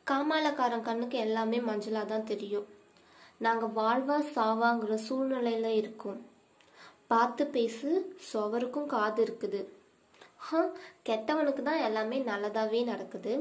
காமாலக்காரன் கண்ணுக்கு எல்லாமே மஞ்சளாக தான் தெரியும் நாங்கள் வாழ்வா சாவாங்கிற சூழ்நிலையில இருக்கோம் பார்த்து பேசு சுவருக்கும் காது இருக்குது ஹ கெட்டவனுக்கு தான் எல்லாமே நல்லதாகவே நடக்குது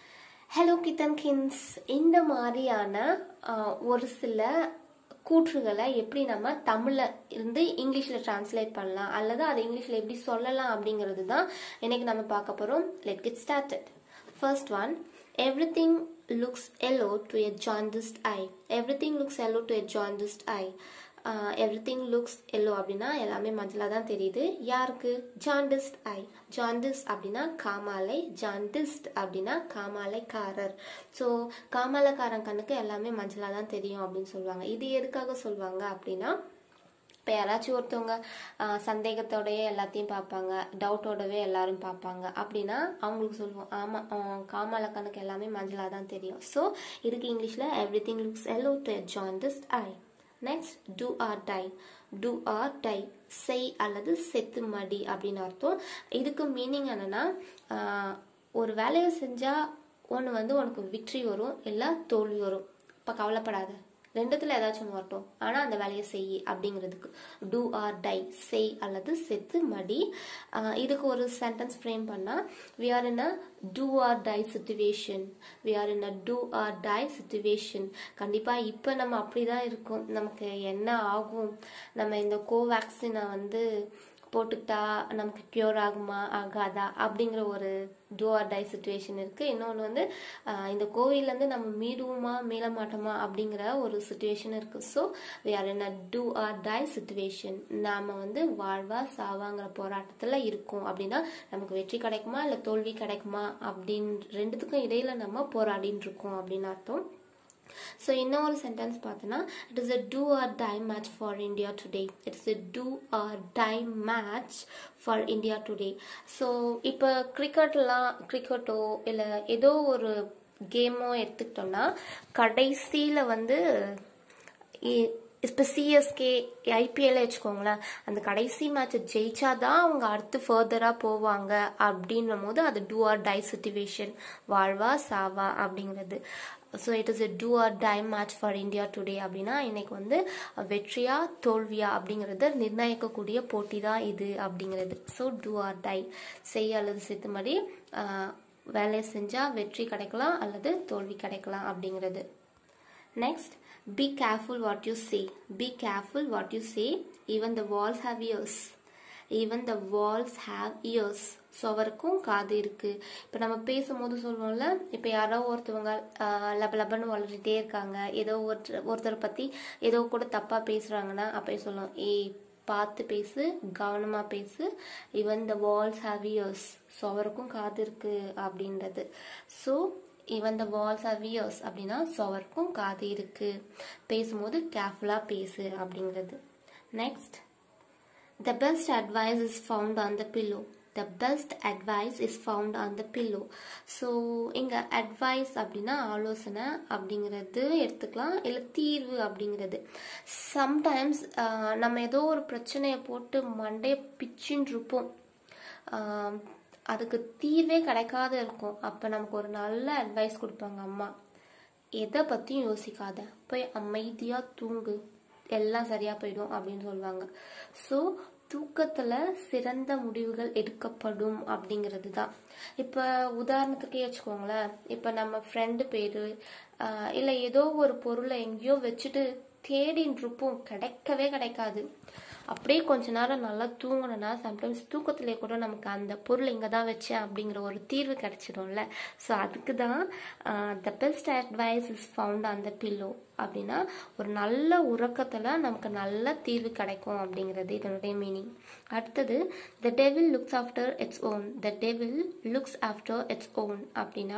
ஹலோ கித்தன் கின்ஸ் இந்த மாதிரியான ஆஹ், ஒரு சில கூற்றுகளை எப்படி நம்ம தமிழில் இருந்து இங்கிலீஷில் டிரான்ஸ்லேட் பண்ணலாம் அல்லது அதை இங்கிலீஷில் எப்படி சொல்லலாம் அப்படிங்கிறது தான் இன்னைக்கு நம்ம பார்க்க போகிறோம் let get started First one, everything looks yellow to a jaundiced eye. Everything looks yellow to a jaundiced eye. Everything looks yellow அப்படின்னா எல்லாமே மஞ்சளாக தான் தெரியுது யாருக்கு ஜாண்டிஸ்ட் ஐ ஜாண்டிஸ் அப்படின்னா காமாலை ஜாண்டிஸ்ட் அப்படின்னா காமாலைக்காரர் ஸோ காமாலைக்காரன் கண்ணுக்கு எல்லாமே மஞ்சளாக தான் தெரியும் அப்படின்னு சொல்லுவாங்க இது எதுக்காக சொல்லுவாங்க அப்படின்னா இப்போ யாராச்சும் ஒருத்தவங்க ஆஹ், சந்தேகத்தோடயே எல்லாத்தையும் பார்ப்பாங்க டவுட்டோடவே எல்லாரும் பார்ப்பாங்க அப்படின்னா அவங்களுக்கு சொல்லுவோம் ஆமாம் காமால கணக்கு எல்லாமே மஞ்சளாக தான் தெரியும் ஸோ இதுக்கு இங்கிலீஷில் everything looks yellow to jaundiced eye next do or die do or die செய் அல்லது செத்து மடி அப்படின்னு அர்த்தம் இதுக்கு மீனிங் என்னன்னா ஆஹ், ஒரு வேலையை செஞ்சால் ஒன்று வந்து உனக்கு விக்ட்ரி வரும் இல்லை தோல்வி வரும் இப்போ கவலைப்படாத ரெண்டுத்துல ஏதாச்சும் ஒன்று வரட்டும் ஆனால் அந்த வேலையை செய் அப்படிங்கிறதுக்கு டூ ஆர் டை செய் அல்லது செத்து மடி ஆஹ் இதுக்கு ஒரு சென்டென்ஸ் ஃப்ரேம் பண்ணால் we are in a do or die situation we are in a do or die situation கண்டிப்பாக இப்போ நம்ம அப்படி தான் இருக்கோம் நமக்கு என்ன ஆகும் நம்ம இந்த கோவேக்சினை வந்து போட்டுக்கிட்டா நமக்கு க்யூர் ஆகுமா ஆகாதா அப்படிங்கிற ஒரு டூ ஆர் டை சுச்சுவேஷன் இருக்குது இன்னொன்று வந்து ஆஹ் இந்த கோவில்லேருந்து நம்ம மீடுவோமா மீள மாட்டோமா அப்படிங்கிற ஒரு சுச்சுவேஷன் இருக்குது so we are in a do or die situation நாம் வந்து வாழ்வா சாவாங்கிற போராட்டத்தில் இருக்கோம் அப்படின்னா நமக்கு வெற்றி கிடைக்குமா இல்லை தோல்வி கிடைக்குமா அப்படின்னு ரெண்டுத்துக்கும் இடையில நம்ம போராடின்னு இருக்கோம் அப்படின்னு அர்த்தம் ஸோ இன்னொரு சென்டென்ஸ் பார்த்தோன்னா it is a do or die match for India today it is a do or die match for India today so இப்போ கிரிக்கெட்லாம் கிரிக்கெட்டோ இல்லை ஏதோ ஒரு கேமோ எடுத்துக்கிட்டோம்னா கடைசியில் வந்து இப்போ சிஎஸ்கே ஐபிஎல் வச்சுக்கோங்களேன் அந்த கடைசி மேட்சை ஜெயிச்சாதான் அவங்க அடுத்து ஃபர்தராக போவாங்க அப்படின்னும் போது அது டூ ஆர் டை சுச்சுவேஷன் வாழ்வா சாவா அப்படிங்கிறது so it is a do or die match for India today அப்படின்னா இன்னைக்கு வந்து வெற்றியா தோல்வியா அப்படிங்கிறத நிர்ணயிக்கக்கூடிய போட்டி தான் இது அப்படிங்கிறது ஸோ டூ ஆர் டை செய் அல்லது செத்து மாதிரி ஆஹ், வேலையை செஞ்சால் வெற்றி கிடைக்கலாம் அல்லது தோல்வி கிடைக்கலாம் அப்படிங்கிறது Next, be careful what you say. Be careful what you say. Even the walls have ears. Even the walls have ears. So அவருக்கும் காது இருக்கு இப்போ நம்ம பேசும்போது சொல்லுவோம்ல இப்போ யாரோ ஒருத்தவங்க ஆஹ், லப லபன்னு வளர்ந்துட்டே இருக்காங்க ஏதோ ஒருத்தர் ஒருத்தரை பற்றி ஏதோ கூட தப்பாக பேசுகிறாங்கன்னா அப்போ சொல்லுவோம் ஏய் பார்த்து பேசு கவனமாக பேசு even the walls have ears so அவருக்கும் காது இருக்கு அப்படின்றது so even the walls are ears அப்படின்னா ஸோ அவருக்கும் காது இருக்கு பேசும்போது கேர்ஃபுல்லாக பேசு அப்படிங்கிறது next the best advice is found on the pillow the best advice is found on the pillow so இங்கே அட்வைஸ் அப்படின்னா ஆலோசனை அப்படிங்கிறது எடுத்துக்கலாம் இல்லை தீர்வு அப்படிங்கிறது சம்டைம்ஸ் நம்ம ஏதோ ஒரு பிரச்சனையை போட்டு மண்டையை பிச்சுன்னு இருப்போம் ஆஹ் அதுக்கு தீர்வே கிடைக்காத இருக்கும் அப்போ நமக்கு ஒரு நல்ல அட்வைஸ் கொடுப்பாங்க அம்மா எதை பற்றியும் யோசிக்காத போய் அமைதியாக தூங்கு எல்லாம் சரியாக போயிடும் அப்படின்னு சொல்லுவாங்க ஸோ தூக்கத்தில் சிறந்த முடிவுகள் எடுக்கப்படும் அப்படிங்கிறது தான் இப்போ உதாரணத்துக்கே வச்சுக்கோங்களேன் இப்போ நம்ம ஃப்ரெண்டு பேர் இல்லை ஏதோ ஒரு பொருளை எங்கேயோ வச்சுட்டு தேடின்னு இருப்போம் கிடைக்கவே கிடைக்காது அப்படியே கொஞ்ச நேரம் நல்லா தூங்கணும்னா சம்டைம்ஸ் தூக்கத்திலே கூட நமக்கு அந்த பொருள் இங்கே தான் வச்சேன் அப்படிங்கிற ஒரு தீர்வு கிடைச்சிடும்ல ஸோ அதுக்கு தான் the best advice is found அந்த பில்லோ அப்படின்னா ஒரு நல்ல உறக்கத்தில் நமக்கு நல்ல தீர்வு கிடைக்கும் அப்படிங்கிறது இதனுடைய மீனிங் அடுத்தது the devil looks after its own the devil looks after its own அப்படின்னா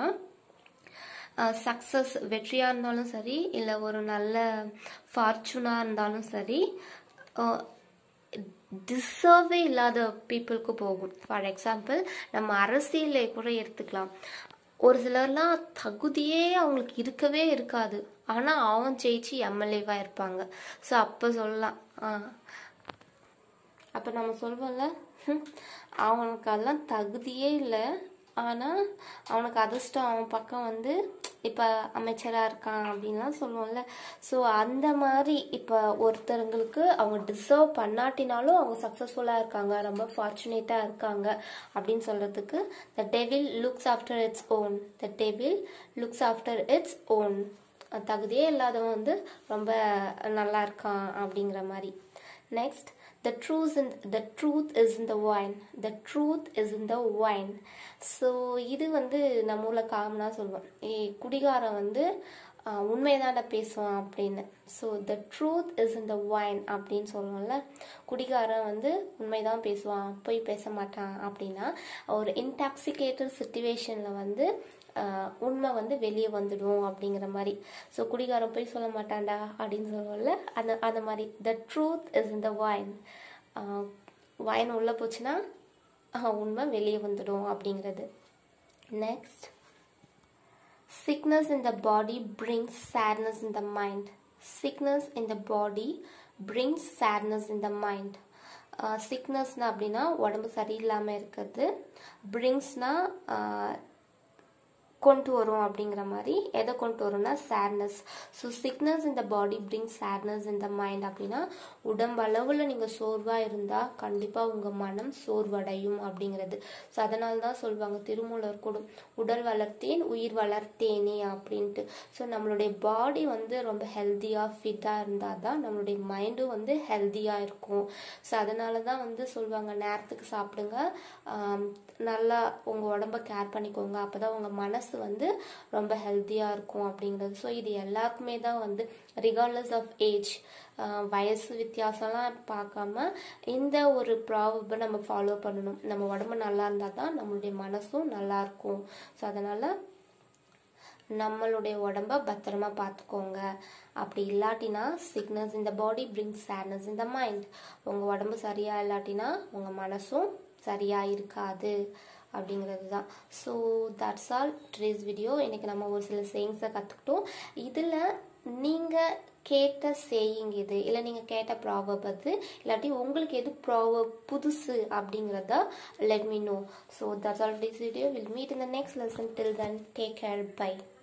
சக்ஸஸ் வெற்றியாக இருந்தாலும் சரி இல்லை ஒரு நல்ல ஃபார்ச்சூனாக இருந்தாலும் சரி டிசர்வே இல்லாத பீப்புளுக்கு போகும் ஃபார் எக்ஸாம்பிள் நம்ம அரசியலை கூட எடுத்துக்கலாம் ஒரு சிலர்லாம் தகுதியே அவங்களுக்கு இருக்கவே இருக்காது ஆனால் அவன் ஜெயிச்சு எம்எல்ஏவாக இருப்பாங்க ஸோ அப்போ சொல்லலாம் ஆ அப்போ நம்ம சொல்வோம்ல "ஹம், அவனுக்கு அதெல்லாம் தகுதியே இல்லை ஆனால் அவனுக்கு அதிர்ஷ்டம் அவன் பக்கம் வந்து இப்போ அமைச்சராக இருக்கான் அப்படின்லாம் சொல்லுவோம்ல ஸோ அந்த மாதிரி இப்போ ஒருத்தருங்களுக்கு அவங்க டிசர்வ் பண்ணாட்டினாலும் அவங்க சக்ஸஸ்ஃபுல்லாக இருக்காங்க ரொம்ப ஃபார்ச்சுனேட்டாக இருக்காங்க அப்படின்னு சொல்கிறதுக்கு the devil looks after its own the devil looks after its own தகுதியே இல்லாதவன் வந்து ரொம்ப நல்லா இருக்கான் அப்படிங்கிற மாதிரி next the truth in the truth is in the wine the truth is in the wine so இது வந்து நம்ம ஊரில் காமனாக சொல்லுவோம் ஏ குடிகாரன் வந்து உண்மைதான பேசுவான் அப்படின்னு so the truth is in the wine அப்படின்னு சொல்லுவோம்ல குடிகாரன் வந்து உண்மைதான் பேசுவான் போய் பேச மாட்டான் அப்படின்னா ஒரு இன்டாக்சிகேட்டட் சுச்சுவேஷனில் வந்து உண்மை வந்து வெளியே வந்துடும் அப்படிங்கிற மாதிரி ஸோ குடிகாரம் போய் சொல்ல மாட்டான்டா அப்படின்னு சொல்லுவோம்ல அந்த அந்த மாதிரி the truth is in the wine wine உள்ளே போச்சுன்னா உண்மை வெளியே வந்துடும் அப்படிங்கிறது next sickness in the body brings sadness in the mind sickness in the body brings sadness in the mind சிக்னஸ்னா அப்படின்னா உடம்பு சரியில்லாமல் இருக்கிறது பிரிங்ஸ்னா கொண்டு வரும் அப்படிங்கிற மாதிரி எதை கொண்டு வரும்னா sadness so sickness in the body bring sadness in the mind அப்படின்னா உடம்பளவில் நீங்கள் சோர்வாக இருந்தால் கண்டிப்பாக உங்கள் மனம் சோர்வடையும் அப்படிங்கிறது ஸோ அதனால தான் சொல்லுவாங்க திருமூலர் கூட உடல் வளர்த்தேன் உயிர் வளர்த்தேனே அப்படின்ட்டு ஸோ நம்மளுடைய பாடி வந்து ரொம்ப ஹெல்த்தியாக ஃபிட்டாக இருந்தால் தான் நம்மளுடைய மைண்டும் வந்து ஹெல்த்தியாக இருக்கும் ஸோ அதனால தான் வந்து சொல்லுவாங்க நேரத்துக்கு சாப்பிடுங்க நல்லா உங்கள் உடம்ப கேர் பண்ணிக்கோங்க அப்போ தான் உங்கள் மனசு வந்து ரொம்ப ஹெல்த்தியாக இருக்கும் அப்படிங்கிறது ஸோ இது எல்லாருக்குமே தான் வந்து ரிகார்ட்லெஸ் ஆஃப் ஏஜ் வயசு வித்தியாசம்லாம் பார்க்காம இந்த ஒரு ப்ராபை நம்ம ஃபாலோ பண்ணணும் நம்ம உடம்பு நல்லா இருந்தால் தான் நம்மளுடைய மனசும் நல்லா இருக்கும் ஸோ அதனால் நம்மளுடைய உடம்ப பத்திரமா பார்த்துக்கோங்க அப்படி இல்லாட்டினா sickness in the body brings sadness in the mind உங்கள் உடம்பு சரியா இல்லாட்டினா உங்கள் மனசும் சரியா இருக்காது அப்படிங்கிறது தான் so that's all trace video இன்றைக்கி நம்ம ஒரு சில சேயிங்ஸை கற்றுக்கிட்டோம் இதில் நீங்கள் கேட்ட சேயிங் இது இல்லை நீங்கள் கேட்ட ப்ராவப் அது இல்லாட்டி உங்களுக்கு எது ப்ராவப் புதுசு அப்படிங்கிறத let me know so that's all this video will meet in the next lesson till then take care by